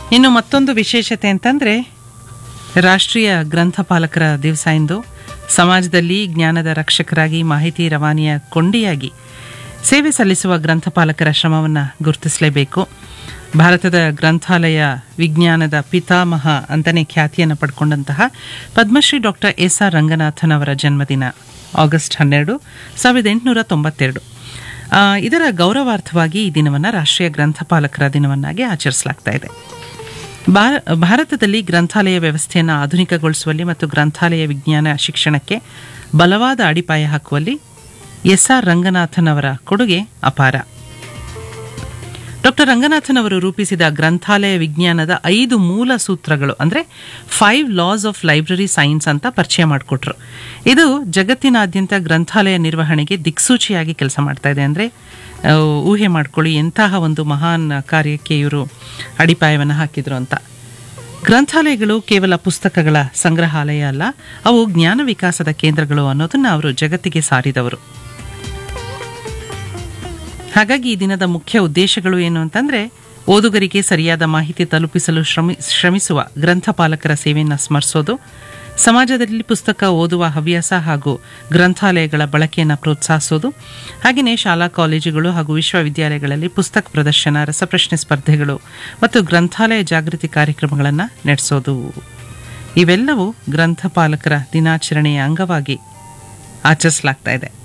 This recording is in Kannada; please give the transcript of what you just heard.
ಇನ್ನು ಮತ್ತೊಂದು ವಿಶೇಷತೆ ಅಂತಂದರೆ ರಾಷ್ಟ್ರೀಯ ಗ್ರಂಥಪಾಲಕರ ದಿವಸ ಇಂದು ಸಮಾಜದಲ್ಲಿ ಜ್ಞಾನದ ರಕ್ಷಕರಾಗಿ ಮಾಹಿತಿ ರವಾನೆಯ ಕೊಂಡಿಯಾಗಿ ಸೇವೆ ಸಲ್ಲಿಸುವ ಗ್ರಂಥಪಾಲಕರ ಶ್ರಮವನ್ನು ಗುರುತಿಸಲೇಬೇಕು ಭಾರತದ ಗ್ರಂಥಾಲಯ ವಿಜ್ಞಾನದ ಪಿತಾಮಹ ಅಂತಲೇ ಖ್ಯಾತಿಯನ್ನು ಪಡ್ಕೊಂಡಂತಹ Padmashri doctor S R Ranganathan ಅವರ ಜನ್ಮದಿನ ಆಗಸ್ಟ್ ಹನ್ನೆರಡು ಸಾವಿರದ ಎಂಟುನೂರ ತೊಂಬತ್ತೆರಡು ಆ, ಇದರ ಗೌರವಾರ್ಥವಾಗಿ ಈ ದಿನವನ್ನು ರಾಷ್ಟ್ರೀಯ ಗ್ರಂಥಪಾಲಕರ ದಿನವನ್ನಾಗಿ ಆಚರಿಸಲಾಗ್ತಾ ಇದೆ ಭಾರ- ಭಾರತದಲ್ಲಿ ಗ್ರಂಥಾಲಯ ವ್ಯವಸ್ಥೆಯನ್ನು ಆಧುನಿಕಗೊಳಿಸುವಲ್ಲಿ ಮತ್ತು ಗ್ರಂಥಾಲಯ ವಿಜ್ಞಾನ ಶಿಕ್ಷಣಕ್ಕೆ ಬಲವಾದ ಅಡಿಪಾಯ ಹಾಕುವಲ್ಲಿ ಎಸ್ ಆರ್ ರಂಗನಾಥನ್ ಅವರ ಕೊಡುಗೆ ಅಪಾರ ಡಾಕ್ಟರ್ ರಂಗನಾಥನ್ ಅವರು ರೂಪಿಸಿದ ಗ್ರಂಥಾಲಯ ವಿಜ್ಞಾನದ ಐದು ಮೂಲ ಸೂತ್ರಗಳು ಅಂದರೆ five laws of library science ಅಂತ ಪರಿಚಯ ಮಾಡಿಕೊಟ್ರು ಇದು ಜಗತ್ತಿನಾದ್ಯಂತ ಗ್ರಂಥಾಲಯ ನಿರ್ವಹಣೆಗೆ ದಿಕ್ಸೂಚಿಯಾಗಿ ಕೆಲಸ ಮಾಡ್ತಾ ಇದೆ ಅಂದರೆ ಊಹೆ ಮಾಡ್ಕೊಳ್ಳಿ ಎಂತಹ ಒಂದು ಮಹಾನ್ ಕಾರ್ಯಕ್ಕೆ ಇವರು ಅಡಿಪಾಯವನ್ನು ಹಾಕಿದ್ರು ಅಂತ ಗ್ರಂಥಾಲಯಗಳು ಕೇವಲ ಪುಸ್ತಕಗಳ ಸಂಗ್ರಹಾಲಯ ಅಲ್ಲ ಅವು ಜ್ಞಾನ ವಿಕಾಸದ ಕೇಂದ್ರಗಳು ಅನ್ನೋದನ್ನು ಅವರು ಜಗತ್ತಿಗೆ ಸಾರಿದವರು ಹಾಗಾಗಿ ಈ ದಿನದ ಮುಖ್ಯ ಉದ್ದೇಶಗಳು ಏನು ಅಂತಂದ್ರೆ ಓದುಗರಿಗೆ ಸರಿಯಾದ ಮಾಹಿತಿ ತಲುಪಿಸಲು ಶ್ರಮಿ ಶ್ರಮಿಸುವ ಗ್ರಂಥಪಾಲಕರ ಸೇವೆಯನ್ನು ಸ್ಮರಿಸೋದು ಸಮಾಜದಲ್ಲಿ ಪುಸ್ತಕ ಓದುವ ಹವ್ಯಾಸ ಹಾಗೂ ಗ್ರಂಥಾಲಯಗಳ ಬಳಕೆಯನ್ನು ಪ್ರೋತ್ಸಾಹಿಸೋದು ಹಾಗೆಯೇ ಶಾಲಾ ಕಾಲೇಜುಗಳು ಹಾಗೂ ವಿಶ್ವವಿದ್ಯಾಲಯಗಳಲ್ಲಿ ಪುಸ್ತಕ ಪ್ರದರ್ಶನ ರಸಪ್ರಶ್ನೆ ಸ್ಪರ್ಧೆಗಳು ಮತ್ತು ಗ್ರಂಥಾಲಯ ಜಾಗೃತಿ ಕಾರ್ಯಕ್ರಮಗಳನ್ನು ನಡೆಸೋದು ಇವೆಲ್ಲವೂ ಗ್ರಂಥಪಾಲಕರ ದಿನಾಚರಣೆಯ ಅಂಗವಾಗಿ ಆಚರಿಸಲಾಗ್ತಾ ಇದೆ